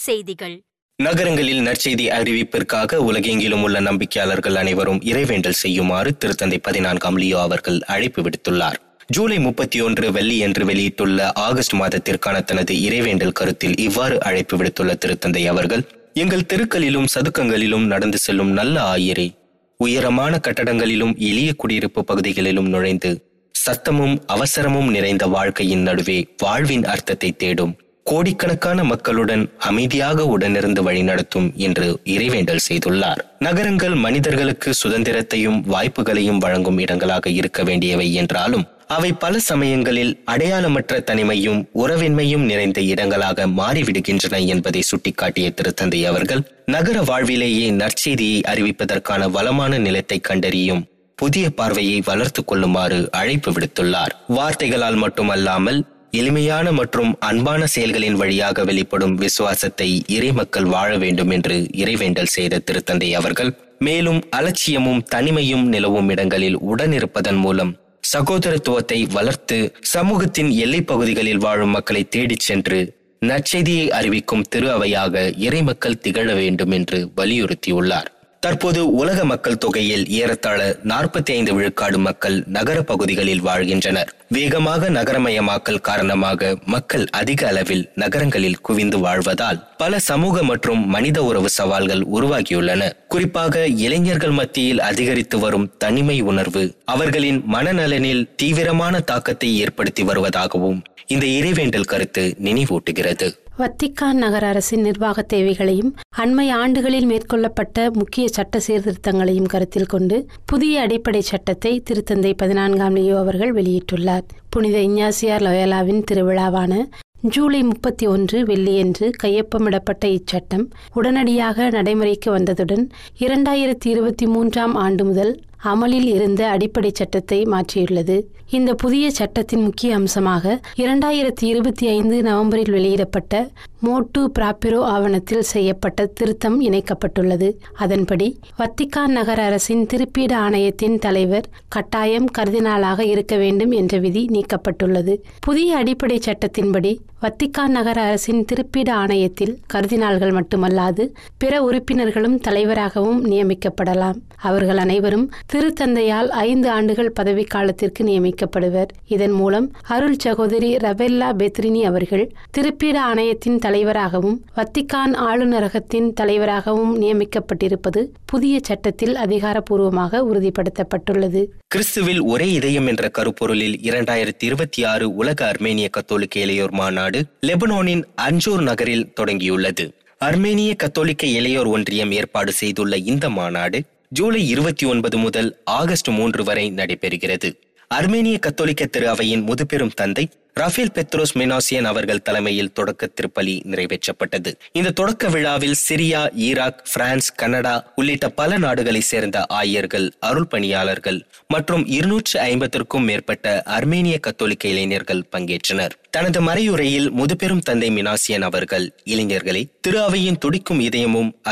செய்திகள் நகரங்களில் நற்செய்தி அறிவிப்பிற்காக உலகெங்கிலும் உள்ள நம்பிக்கையாளர்கள் அனைவரும் இறைவேண்டல் செய்யுமாறு திருத்தந்தை பதினான்காம் லியோ அவர்கள் அழைப்பு விடுத்துள்ளார் ஜூலை முப்பத்தி ஒன்று வெள்ளியன்று வெளியிட்டுள்ள ஆகஸ்ட் மாதத்திற்கான தனது இறைவேண்டல் கருத்தில் இவ்வாறு அழைப்பு விடுத்துள்ள திருத்தந்தை அவர்கள் எங்கள் தெருக்களிலும் சதுக்கங்களிலும் நடந்து செல்லும் நல்ல ஆயரே உயரமான கட்டடங்களிலும் எளிய குடியிருப்பு பகுதிகளிலும் நுழைந்து சத்தமும் அவசரமும் நிறைந்த வாழ்க்கையின் நடுவே வாழ்வின் அர்த்தத்தை தேடும் கோடிக்கணக்கான மக்களுடன் அமைதியாக உடனிருந்து வழிநடத்தும் என்று இறைவேண்டல் செய்துள்ளார் நகரங்கள் மனிதர்களுக்கு சுதந்திரத்தையும் வாய்ப்புகளையும் வழங்கும் இடங்களாக இருக்க வேண்டியவை என்றாலும் அவை பல சமயங்களில் அடையாளமற்ற தனிமையும் உறவின்மையும் நிறைந்த இடங்களாக மாறிவிடுகின்றன என்பதை சுட்டிக்காட்டிய திருத்தந்தை அவர்கள் நகர வாழ்விலேயே நற்செய்தியை அறிவிப்பதற்கான வளமான நிலத்தை கண்டறியும் புதிய பார்வையை வளர்த்து கொள்ளுமாறு அழைப்பு விடுத்துள்ளார் வார்த்தைகளால் மட்டுமல்லாமல் எளிமையான மற்றும் அன்பான செயல்களின் வழியாக வெளிப்படும் விசுவாசத்தை இறைமக்கள் வாழ வேண்டும் என்று இறைவேண்டல் செய்த திருத்தந்தை அவர்கள் மேலும் அலட்சியமும் தனிமையும் நிலவும் இடங்களில் உடனிருப்பதன் மூலம் சகோதரத்துவத்தை வளர்த்து சமூகத்தின் எல்லைப் பகுதிகளில் வாழும் மக்களை தேடிச் சென்று நற்செய்தியை அறிவிக்கும் திரு அவையாக இறைமக்கள் திகழ வேண்டும் என்று வலியுறுத்தியுள்ளார் தற்போது உலக மக்கள் தொகையில் ஏறத்தாழ நாற்பத்தி ஐந்து விழுக்காடு மக்கள் நகர பகுதிகளில் வாழ்கின்றனர் வேகமாக நகரமயமாக்கல் காரணமாக மக்கள் அதிக அளவில் நகரங்களில் குவிந்து வாழ்வதால் பல சமூக மற்றும் மனித உறவு சவால்கள் உருவாகியுள்ளன குறிப்பாக இளைஞர்கள் மத்தியில் அதிகரித்து வரும் தனிமை உணர்வு அவர்களின் மனநலனில் தீவிரமான தாக்கத்தை ஏற்படுத்தி வருவதாகவும் இந்த இறைவேண்டல் கருத்து நினைவூட்டுகிறது வத்திக்கான் நகர அரசின் நிர்வாக தேவைகளையும் அண்மை ஆண்டுகளில் மேற்கொள்ளப்பட்ட முக்கிய சட்ட சீர்திருத்தங்களையும் கருத்தில் கொண்டு புதிய அடிப்படை சட்டத்தை திருத்தந்தை பதினான்காம் லியோ அவர்கள் வெளியிட்டுள்ளார் புனித இஞ்ஞாசியார் லொயலாவின் திருவிழாவான ஜூலை முப்பத்தி ஒன்று வெள்ளியன்று கையொப்பமிடப்பட்ட இச்சட்டம் உடனடியாக நடைமுறைக்கு வந்ததுடன் இரண்டாயிரத்தி இருபத்தி மூன்றாம் ஆண்டு முதல் அமலில் இருந்த அடிப்படை சட்டத்தை மாற்றியுள்ளது இந்த புதிய சட்டத்தின் முக்கிய அம்சமாக இரண்டாயிரத்தி இருபத்தி ஐந்து நவம்பரில் வெளியிடப்பட்ட மோட்டு பிராப்பிரோ ஆவணத்தில் செய்யப்பட்ட திருத்தம் இணைக்கப்பட்டுள்ளது அதன்படி வத்திக்கான் நகர அரசின் திருப்பீடு ஆணையத்தின் தலைவர் கட்டாயம் கர்தினாலாக இருக்க வேண்டும் என்ற விதி நீக்கப்பட்டுள்ளது புதிய அடிப்படை சட்டத்தின்படி வத்திக்கான் நகர அரசின் திருப்பீடு ஆணையத்தில் கர்தினால்கள் மட்டுமல்லாது பிற உறுப்பினர்களும் தலைவராகவும் நியமிக்கப்படலாம் அவர்கள் அனைவரும் திருத்தந்தையால் ஐந்து ஆண்டுகள் பதவிக்காலத்திற்கு நியமிக்கப்படுவர் இதன் மூலம் அருள் சகோதரி ரபெல்லா பெத்ரினி அவர்கள் திருப்பீடு ஆணையத்தின் தலைவராகவும் வத்திக்கான் ஆளுநரகத்தின் தலைவராகவும் நியமிக்கப்பட்டிருப்பது புதிய சட்டத்தில் அதிகாரப்பூர்வமாக உறுதிப்படுத்தப்பட்டுள்ளது கிறிஸ்துவில் ஒரே இதயம் என்ற கருப்பொருளில் இரண்டாயிரத்தி இருபத்தி ஆறு உலக அர்மேனிய கத்தோலிக்க இளையோர் மாநாடு லெபனோனின் அஞ்சூர் நகரில் தொடங்கியுள்ளது அர்மேனிய கத்தோலிக்க இளையோர் ஒன்றியம் ஏற்பாடு செய்துள்ள இந்த மாநாடு ஜூலை இருபத்தி ஒன்பது முதல் ஆகஸ்ட் மூன்று வரை நடைபெறுகிறது அர்மேனிய கத்தோலிக்க திரு அவையின் முதுபெரும் தந்தை ரஃபேல் பெத்ரோஸ் மெனாசியன் அவர்கள் தலைமையில் தொடக்க திருப்பலி நிறைவேற்றப்பட்டது இந்த தொடக்க விழாவில் சிரியா ஈராக் பிரான்ஸ் கனடா உள்ளிட்ட பல நாடுகளைச் சேர்ந்த ஆயர்கள் அருள் பணியாளர்கள் மற்றும் இருநூற்று ஐம்பத்திற்கும் மேற்பட்ட அர்மேனிய கத்தோலிக்க இளைஞர்கள் பங்கேற்றனர் தனது மறையுரையில் முதுபெரும் தந்தை மினாசியன் அவர்கள் இளைஞர்களை திரு அவையின் துடிக்கும் இதயமும்